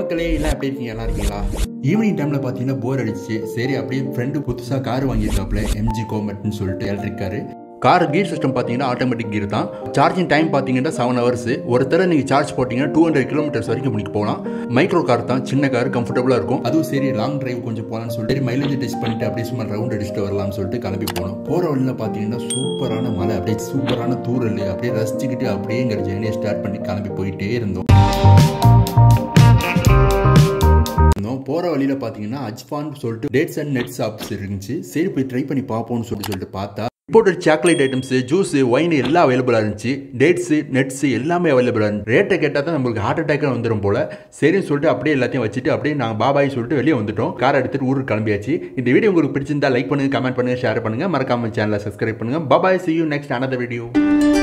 மக்களே எல்லாம் எப்படி இருக்கீங்க நல்லா இருக்கீங்களா ஈவினிங் டைமில் பார்த்தீங்கன்னா போர் அடிச்சு சரி அப்படியே ஃப்ரெண்டு புதுசாக கார் வாங்கியிருக்காப்புல எம்ஜி கோமெட்னு சொல்லிட்டு electric car car gear system பார்த்தீங்கன்னா ஆட்டோமேட்டிக் கீர் தான் சார்ஜிங் டைம் பார்த்தீங்கன்னா செவன் ஹவர்ஸ் ஒரு தடவை நீங்கள் சார்ஜ் போட்டிங்கன்னா டூ ஹண்ட்ரட் கிலோமீட்டர்ஸ் வரைக்கும் முடிக்க போகலாம் மைக்ரோ கார் தான் சின்ன கார் கம்ஃபர்டபுளாக இருக்கும் அதுவும் சரி லாங் டிரைவ் கொஞ்சம் போகலான்னு சொல்லிட்டு மைலேஜ் டெஸ்ட் பண்ணிட்டு அப்படியே சும்மா ரவுண்ட் அடிச்சுட்டு வரலாம்னு சொல்லிட்டு கிளம்பி போனோம் போகிற வழியில் பார்த்தீங்கன்னா சூப்பரான மலை அப்படியே சூப்பரான தூரல் அப்படியே ரசிச்சுக்கிட்டு அப்படியே எங்கள் ஜேர்னியை ஸ்டார்ட் பண்ணி கிளம்பி போயிட்டே இருந்தோம் இருந்தோம் போகிற வழியில் பார்த்தீங்கன்னா அஜ்பான் சொல்லிட்டு டேட்ஸ் அண்ட் நெட்ஸ் ஆப்ஸ் இருந்துச்சு சரி போய் ட்ரை பண்ணி பார்ப்போம்னு சொல்லிட்டு சொல்லிட்டு பார்த்தா imported chocolate items juice wine எல்லாம் அவைலபிளாக இருந்துச்சு டேட்ஸு நெட்ஸு எல்லாமே அவைலபிளாக இருந்துச்சு ரேட்டை கேட்டால் தான் நம்மளுக்கு ஹார்ட் அட்டாக்காக வந்துடும் போல சரின்னு சொல்லிட்டு அப்படியே எல்லாத்தையும் வச்சுட்டு அப்படியே நாங்கள் பாபாய் சொல்லிட்டு வெளியே வந்துட்டோம் கார் எடுத்துட்டு ஊருக்கு கிளம்பியாச்சு இந்த வீடியோ உங்களுக்கு பிடிச்சிருந்தா லைக் பண்ணுங்க கமெண்ட் பண்ணுங்க ஷேர் பண்ணுங்க மறக்காம சேனலை சப்ஸ்கிரைப் பண்ணுங்க bye bye see you next another video